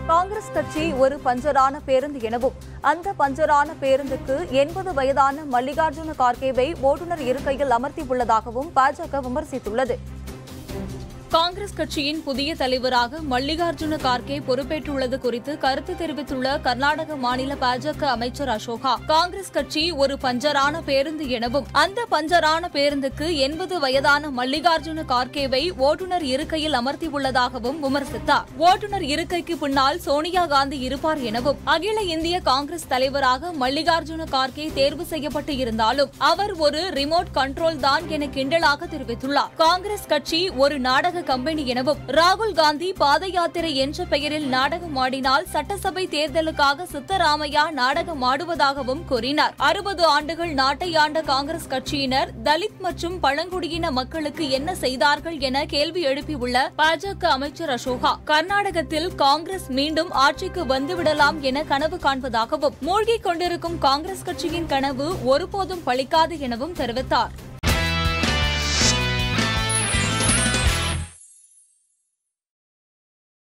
காங்கிரஸ் கட்சி ஒரு பஞ்சரான பேருந்து எனவும் அந்த பஞ்சரான பேருந்துக்கு எண்பது வயதான மல்லிகார்ஜுன கார்கேவை ஓட்டுநர் இருக்கையில் அமர்த்தியுள்ளதாகவும் பாஜக விமர்சித்துள்ளது காங்கிரஸ் கட்சியின் புதிய தலைவராக மல்லிகார்ஜுன கார்கே பொறுப்பேற்றுள்ளது குறித்து கருத்து தெரிவித்துள்ள கர்நாடக மாநில பாஜக அமைச்சர் அசோகா காங்கிரஸ் கட்சி ஒரு பஞ்சரான பேருந்து எனவும் அந்த பஞ்சரான பேருந்துக்கு எண்பது வயதான மல்லிகார்ஜுன கார்கேவை ஓட்டுநர் இருக்கையில் அமர்த்தியுள்ளதாகவும் விமர்சித்தார் ஓட்டுநர் இருக்கைக்கு பின்னால் சோனியா காந்தி இருப்பார் எனவும் அகில இந்திய காங்கிரஸ் தலைவராக மல்லிகார்ஜுன கார்கே தேர்வு செய்யப்பட்டு இருந்தாலும் அவர் ஒரு ரிமோட் கண்ட்ரோல் தான் என கிண்டலாக தெரிவித்துள்ளார் காங்கிரஸ் கட்சி ஒரு நாடக கம்பெனி எனவும் ராகுல் காந்தி பாத யாத்திரை என்ற பெயரில் நாடகம் ஆடினால் சட்டசபை தேர்தலுக்காக சித்தராமையா நாடகம் ஆடுவதாகவும் கூறினார் அறுபது ஆண்டுகள் நாட்டை ஆண்ட காங்கிரஸ் கட்சியினர் தலித் மற்றும் பழங்குடியின மக்களுக்கு என்ன செய்தார்கள் என கேள்வி எழுப்பியுள்ள பாஜக அமைச்சர் அசோகா கர்நாடகத்தில் காங்கிரஸ் மீண்டும் ஆட்சிக்கு வந்துவிடலாம் என கனவு காண்பதாகவும் மூழ்கிக் கொண்டிருக்கும் காங்கிரஸ் கட்சியின் கனவு ஒருபோதும் பலிக்காது எனவும் தெரிவித்தார்